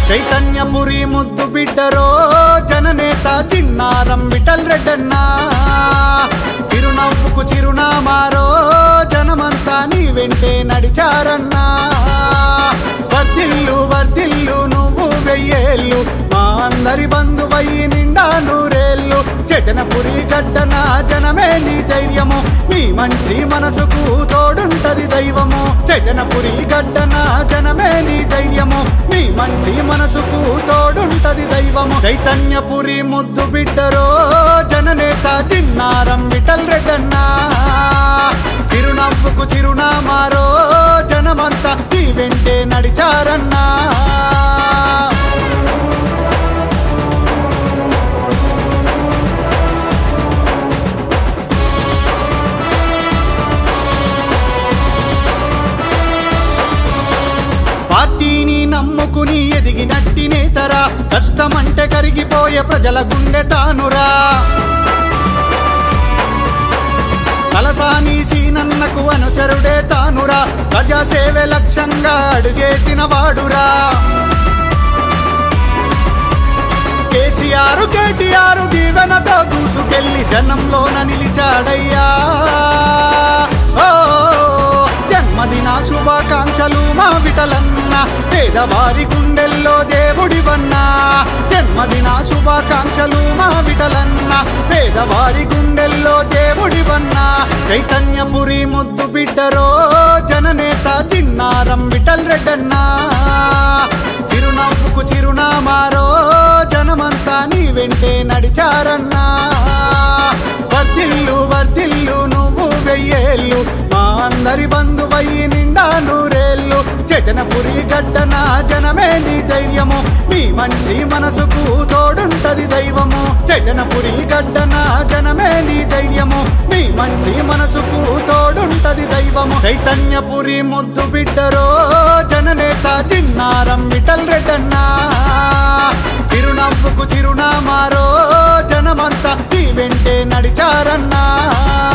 చైతన్యపురి ముద్దు బిడ్డరో జననేత చిన్నారం విఠల్ రెడ్డన్నా చిరునవ్వుకు చిరునామారో జనమంతా నీ వెంటే నడిచారన్నా వర్ధిల్లు వర్ధిల్లు నువ్వు వెయ్యేళ్ళు మా అందరి బంధువయ్యి నిండా నూరేళ్ళు చైతన్యపురి గడ్డన జనమే నీ ధైర్యము నీ మంచి మనసుకు తోడుంటది దైవము చైతన్యపురి గడ్డన జనమే నీ ధైర్యము నీ మంచి మనసుకు తోడుంటది దైవము చైతన్యపురి ముద్దు బిడ్డరో జననేత చిన్నారం విఠల్ రెడ్డన్నా చిరునవ్వుకు చిరునామారో జనమంతా నీ వెంటే నడిచారన్నా పార్టీని నమ్ముకుని ఎదిగినట్టి నేతరా కష్టమంటే కరిగిపోయే ప్రజల గుండె తానురా కలసాని చీనన్నకు అనుచరుడే తానురా ప్రజాసేవే లక్ష్యంగా అడుగేసిన వాడురా కేసీఆర్ కేటీఆర్ దీవెనతో దూసుకెళ్లి జనంలోన నిలిచాడయ్యా ఓ జన్మదిన శుభాకాంక్షలు మా విటలన్న పేదవారి గుండెల్లో దేవుడివన్నా జన్మదిన శుభాకాంక్షలు మా విటలన్న పేదవారి గుండెల్లో దేవుడివన్నా చైతన్యపురి ముద్దు బిడ్డరో జననేత చిన్నారం విఠల్ రెడ్డన్నా చిరునవ్వుకు చిరునామారో జనమంతా నీ వెంటే నడిచారన్నా వర్ధిల్లు వర్ధిల్లు నువ్వు వెయ్యేళ్ళు మా అందరి బంధువయ్యి నిండా నూరేళ్ళు చైతన్యపురి గడ్డన జనమే నీ ధైర్యము నీ మంచి మనసుకు తోడుంటది దైవము చైతన్యపురి గడ్డన జనమే నీ ధైర్యము నీ మంచి మనసుకు తోడుంటది దైవము చైతన్యపురి ముద్దు బిడ్డరో జననేత చిన్నారం విఠల్ రెడ్డన్నా చిరునవ్వుకు చిరునామారో జనమంతా నీ వెంటే నడిచారన్నా